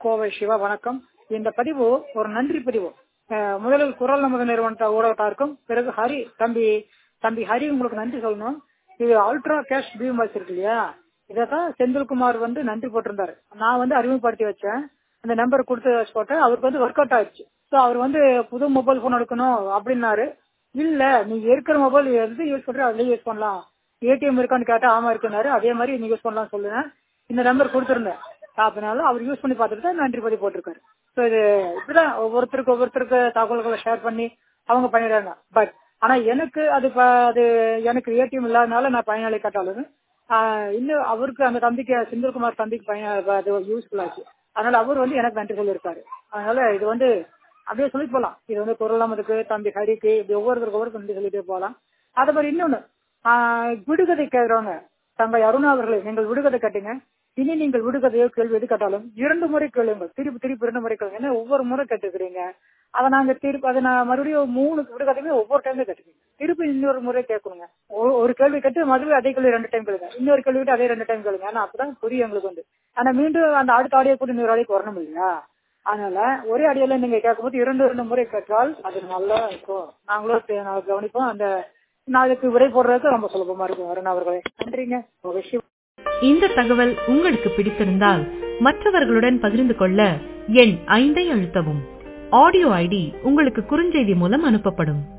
கோவை சிவா வணக்கம் இந்த பதிவு ஒரு நன்றி பதிவு அஹ் முதலில் குரல் நமது நிறுவன ஊடகத்தாருக்கும் பிறகு ஹரி தம்பி தம்பி ஹரி உங்களுக்கு நன்றி சொல்லணும் இது அல்ட்ரா கேஷ் பீம் வாய்ஸ் இருக்கு இல்லையா இதைத்தான் செந்தில்குமார் வந்து நன்றி போட்டிருந்தாரு நான் வந்து அறிமுகப்படுத்தி வச்சேன் அந்த நம்பர் கொடுத்து வச்சு போட்டேன் அவருக்கு வந்து ஒர்க் அவுட் ஆயிடுச்சு ஸோ அவர் வந்து புது மொபைல் போன் எடுக்கணும் அப்படின்னாரு இல்ல நீ இருக்கிற மொபைல் எது யூஸ் பண்ற அதுலயே யூஸ் பண்ணலாம் ஏடிஎம் இருக்கான்னு கேட்டா ஆமா இருக்குன்னாரு அதே மாதிரி நீ யூஸ் பண்ணலாம் சொல்லுவேன் இந்த நம்பர் கொடுத்துருந்தேன் அதனால அவர் யூஸ் பண்ணி பார்த்துட்டு தான் நன்றி பதிவு போட்டிருக்காரு ஸோ இது இப்படிதான் ஒவ்வொருத்தருக்கு ஒவ்வொருத்தருக்கு தகவல்களை ஷேர் பண்ணி அவங்க பண்ணிடுறாங்க பட் ஆனா எனக்கு அது ப- அது எனக்கு ஏடிஎம் இல்லாதனால நான் பயனாளி கேட்டாலும் ஆஹ் இன்னும் அவருக்கு அந்த தம்பிக்கு செந்தில்குமார் தம்பிக்கு பயன் அது யூஸ்ஃபுல் ஆச்சு அதனால அவர் வந்து எனக்கு நன்றி சொல்லியிருக்காரு அதனால இது வந்து அப்படியே சொல்லி போலாம் இது வந்து குரலாமதுக்கு தம்பி ஹரிக்கு இப்படி ஒவ்வொருத்தருக்கு ஒவ்வொரு நன்றி சொல்லிட்டே போகலாம் அதே மாதிரி இன்னொன்னு ஆஹ் விடுகதை கேட்கிறவங்க தங்கை அருணா அவர்களே நீங்கள் விடுகதை கேட்டீங்க இனி நீங்கள் விடுகதையோ கேள்வி எது கேட்டாலும் இரண்டு முறை கேளுங்கள் திருப்பி திருப்பி இரண்டு முறை கேளுங்க ஏன்னா ஒவ்வொரு முறை கேட்டுக்கிறீங்க அதை நாங்க திருப்பி அதை நான் மறுபடியும் மூணு விடுகதையுமே ஒவ்வொரு டைமே கேட்டுக்கிறீங்க திருப்பி இன்னொரு முறை கேட்கணுங்க ஒரு- ஒரு கேள்வி கேட்டு மறுபடியும் அதே கேள்வி ரெண்டு டைம் கேளுங்க இன்னொரு கேள்வி கேட்டு அதே ரெண்டு டைம் கேளுங்க ஆனா அப்பதான் புரியும் எங்களுக்கு வந்து ஆனா மீண்டும் அந்த அடுத்த ஆடியோ கூட இன்னொரு ஆடியோக்கு வரணும் இல்லையா அதனால ஒரே அடியில நீங்க கேட்கும்போது இரண்டு இரண்டு முறை கேட்டால் அது நல்லா இருக்கும் நாங்களும் தே- நாங்க கவனிப்போம் அந்த நாளைக்கு விடை போடுறதுக்கு ரொம்ப சுலபமா இருக்கும் அருணா அவர்களே நன்றிங்க விஷயம் இந்த தகவல் உங்களுக்கு பிடித்திருந்தால் மற்றவர்களுடன் பகிர்ந்து கொள்ள எண் ஐந்தை அழுத்தவும் ஆடியோ ஐடி உங்களுக்கு குறுஞ்செய்தி மூலம் அனுப்பப்படும்